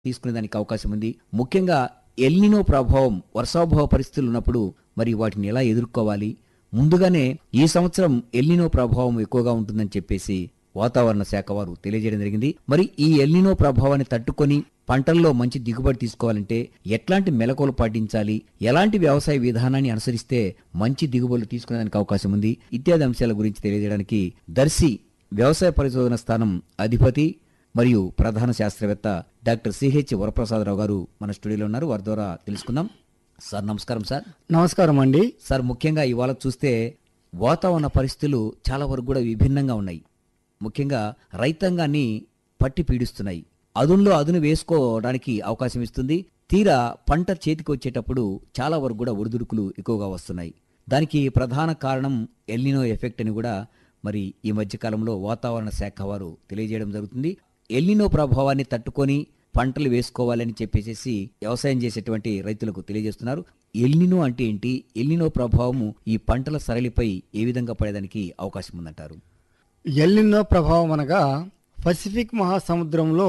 తీసుకునేదానికి అవకాశం ఉంది ముఖ్యంగా ఎల్నినో ప్రభావం వర్షాభావ పరిస్థితులు ఉన్నప్పుడు మరి వాటిని ఎలా ఎదుర్కోవాలి ముందుగానే ఈ సంవత్సరం ఎల్నినో ప్రభావం ఎక్కువగా ఉంటుందని చెప్పేసి వాతావరణ శాఖ వారు తెలియజేయడం జరిగింది మరి ఈ ఎల్నినో ప్రభావాన్ని తట్టుకొని పంటల్లో మంచి దిగుబడి తీసుకోవాలంటే ఎట్లాంటి మెలకువలు పాటించాలి ఎలాంటి వ్యవసాయ విధానాన్ని అనుసరిస్తే మంచి దిగుబడులు తీసుకునేదానికి అవకాశం ఉంది ఇత్యాది అంశాల గురించి తెలియజేయడానికి దర్శి వ్యవసాయ పరిశోధన స్థానం అధిపతి మరియు ప్రధాన శాస్త్రవేత్త డాక్టర్ సిహెచ్ వరప్రసాదరావు గారు మన స్టూడియోలో ఉన్నారు వారి ద్వారా తెలుసుకుందాం సార్ నమస్కారం సార్ నమస్కారం అండి సార్ ముఖ్యంగా ఇవాళ చూస్తే వాతావరణ పరిస్థితులు చాలా వరకు కూడా విభిన్నంగా ఉన్నాయి ముఖ్యంగా రైతాంగాన్ని పట్టి పీడిస్తున్నాయి అదునులో అదును వేసుకోవడానికి అవకాశం ఇస్తుంది తీరా పంట చేతికి వచ్చేటప్పుడు చాలా వరకు కూడా ఒడిదుడుకులు ఎక్కువగా వస్తున్నాయి దానికి ప్రధాన కారణం ఎల్నినో ఎఫెక్ట్ అని కూడా మరి ఈ మధ్య కాలంలో వాతావరణ శాఖ వారు తెలియజేయడం జరుగుతుంది ఎల్నినో ప్రభావాన్ని తట్టుకొని పంటలు వేసుకోవాలని చెప్పేసి వ్యవసాయం చేసేటువంటి రైతులకు తెలియజేస్తున్నారు ఎల్నినో అంటే ఏంటి ఎల్నినో ప్రభావము ఈ పంటల సరళిపై ఏ విధంగా పడేదానికి అవకాశం ఉందంటారు ఎల్నినో ప్రభావం అనగా పసిఫిక్ మహాసముద్రంలో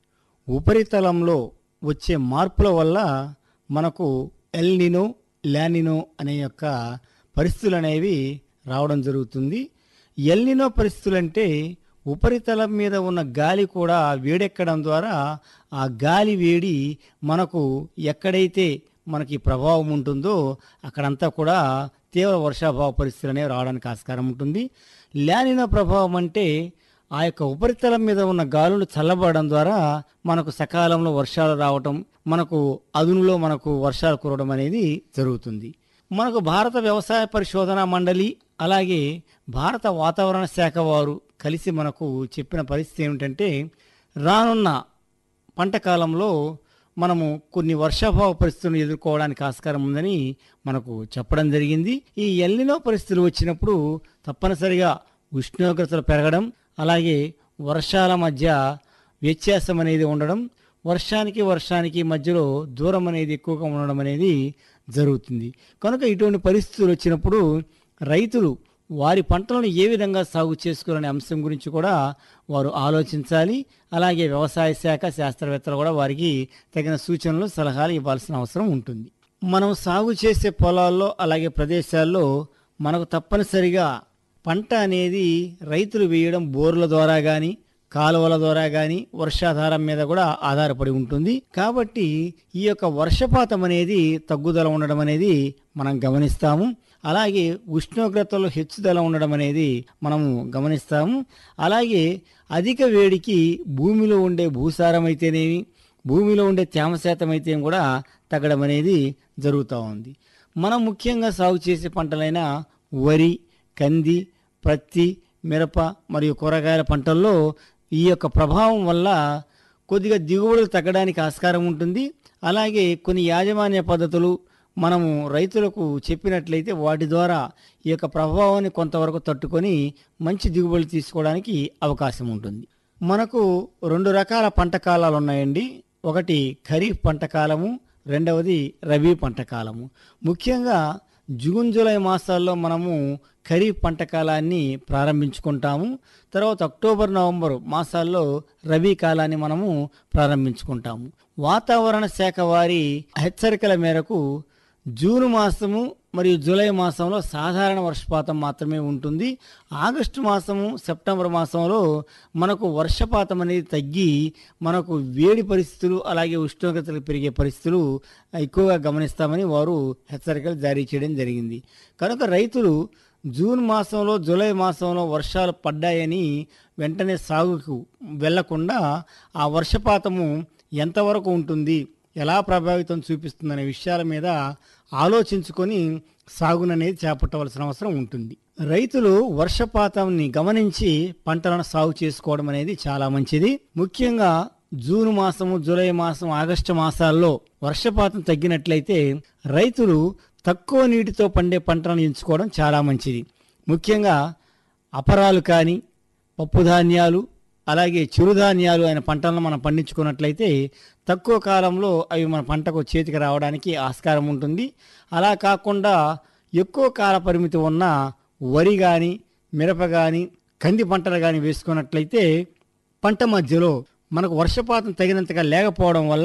ఉపరితలంలో వచ్చే మార్పుల వల్ల మనకు ఎల్నినో లానినో అనే యొక్క పరిస్థితులు అనేవి రావడం జరుగుతుంది ఎల్నినో పరిస్థితులు అంటే ఉపరితలం మీద ఉన్న గాలి కూడా వేడెక్కడం ద్వారా ఆ గాలి వేడి మనకు ఎక్కడైతే మనకి ప్రభావం ఉంటుందో అక్కడంతా కూడా తీవ్ర వర్షాభావ పరిస్థితులు అనేవి రావడానికి ఆస్కారం ఉంటుంది లానిన ప్రభావం అంటే ఆ యొక్క ఉపరితలం మీద ఉన్న గాలులు చల్లబడడం ద్వారా మనకు సకాలంలో వర్షాలు రావటం మనకు అదునులో మనకు వర్షాలు కురవడం అనేది జరుగుతుంది మనకు భారత వ్యవసాయ పరిశోధన మండలి అలాగే భారత వాతావరణ శాఖ వారు కలిసి మనకు చెప్పిన పరిస్థితి ఏమిటంటే రానున్న పంట కాలంలో మనము కొన్ని వర్షాభావ పరిస్థితులను ఎదుర్కోవడానికి ఆస్కారం ఉందని మనకు చెప్పడం జరిగింది ఈ ఎల్లినో పరిస్థితులు వచ్చినప్పుడు తప్పనిసరిగా ఉష్ణోగ్రతలు పెరగడం అలాగే వర్షాల మధ్య వ్యత్యాసం అనేది ఉండడం వర్షానికి వర్షానికి మధ్యలో దూరం అనేది ఎక్కువగా ఉండడం అనేది జరుగుతుంది కనుక ఇటువంటి పరిస్థితులు వచ్చినప్పుడు రైతులు వారి పంటలను ఏ విధంగా సాగు చేసుకోవాలనే అంశం గురించి కూడా వారు ఆలోచించాలి అలాగే వ్యవసాయ శాఖ శాస్త్రవేత్తలు కూడా వారికి తగిన సూచనలు సలహాలు ఇవ్వాల్సిన అవసరం ఉంటుంది మనం సాగు చేసే పొలాల్లో అలాగే ప్రదేశాల్లో మనకు తప్పనిసరిగా పంట అనేది రైతులు వేయడం బోర్ల ద్వారా కానీ కాలువల ద్వారా కానీ వర్షాధారం మీద కూడా ఆధారపడి ఉంటుంది కాబట్టి ఈ యొక్క వర్షపాతం అనేది తగ్గుదల ఉండడం అనేది మనం గమనిస్తాము అలాగే ఉష్ణోగ్రతలో హెచ్చుదల ఉండడం అనేది మనము గమనిస్తాము అలాగే అధిక వేడికి భూమిలో ఉండే భూసారం అయితేనేమి భూమిలో ఉండే తేమ శాతం అయితే కూడా తగ్గడం అనేది జరుగుతూ ఉంది మనం ముఖ్యంగా సాగు చేసే పంటలైన వరి కంది ప్రత్తి మిరప మరియు కూరగాయల పంటల్లో ఈ యొక్క ప్రభావం వల్ల కొద్దిగా దిగుబడులు తగ్గడానికి ఆస్కారం ఉంటుంది అలాగే కొన్ని యాజమాన్య పద్ధతులు మనము రైతులకు చెప్పినట్లయితే వాటి ద్వారా ఈ యొక్క ప్రభావాన్ని కొంతవరకు తట్టుకొని మంచి దిగుబడులు తీసుకోవడానికి అవకాశం ఉంటుంది మనకు రెండు రకాల పంట కాలాలు ఉన్నాయండి ఒకటి ఖరీఫ్ పంట కాలము రెండవది రబీ పంట కాలము ముఖ్యంగా జూన్ జూలై మాసాల్లో మనము ఖరీఫ్ పంట కాలాన్ని ప్రారంభించుకుంటాము తర్వాత అక్టోబర్ నవంబర్ మాసాల్లో రబీ కాలాన్ని మనము ప్రారంభించుకుంటాము వాతావరణ శాఖ వారి హెచ్చరికల మేరకు జూన్ మాసము మరియు జూలై మాసంలో సాధారణ వర్షపాతం మాత్రమే ఉంటుంది ఆగస్టు మాసము సెప్టెంబర్ మాసంలో మనకు వర్షపాతం అనేది తగ్గి మనకు వేడి పరిస్థితులు అలాగే ఉష్ణోగ్రతలు పెరిగే పరిస్థితులు ఎక్కువగా గమనిస్తామని వారు హెచ్చరికలు జారీ చేయడం జరిగింది కనుక రైతులు జూన్ మాసంలో జూలై మాసంలో వర్షాలు పడ్డాయని వెంటనే సాగుకు వెళ్లకుండా ఆ వర్షపాతము ఎంతవరకు ఉంటుంది ఎలా ప్రభావితం చూపిస్తుందనే విషయాల మీద ఆలోచించుకొని సాగుననేది చేపట్టవలసిన అవసరం ఉంటుంది రైతులు వర్షపాతాన్ని గమనించి పంటలను సాగు చేసుకోవడం అనేది చాలా మంచిది ముఖ్యంగా జూన్ మాసము జూలై మాసం ఆగస్టు మాసాల్లో వర్షపాతం తగ్గినట్లయితే రైతులు తక్కువ నీటితో పండే పంటలను ఎంచుకోవడం చాలా మంచిది ముఖ్యంగా అపరాలు కానీ పప్పుధాన్యాలు అలాగే చిరుధాన్యాలు అయిన పంటలను మనం పండించుకున్నట్లయితే తక్కువ కాలంలో అవి మన పంటకు చేతికి రావడానికి ఆస్కారం ఉంటుంది అలా కాకుండా ఎక్కువ కాల పరిమితి ఉన్న వరి కానీ మిరప కానీ కంది పంటలు కానీ వేసుకున్నట్లయితే పంట మధ్యలో మనకు వర్షపాతం తగినంతగా లేకపోవడం వల్ల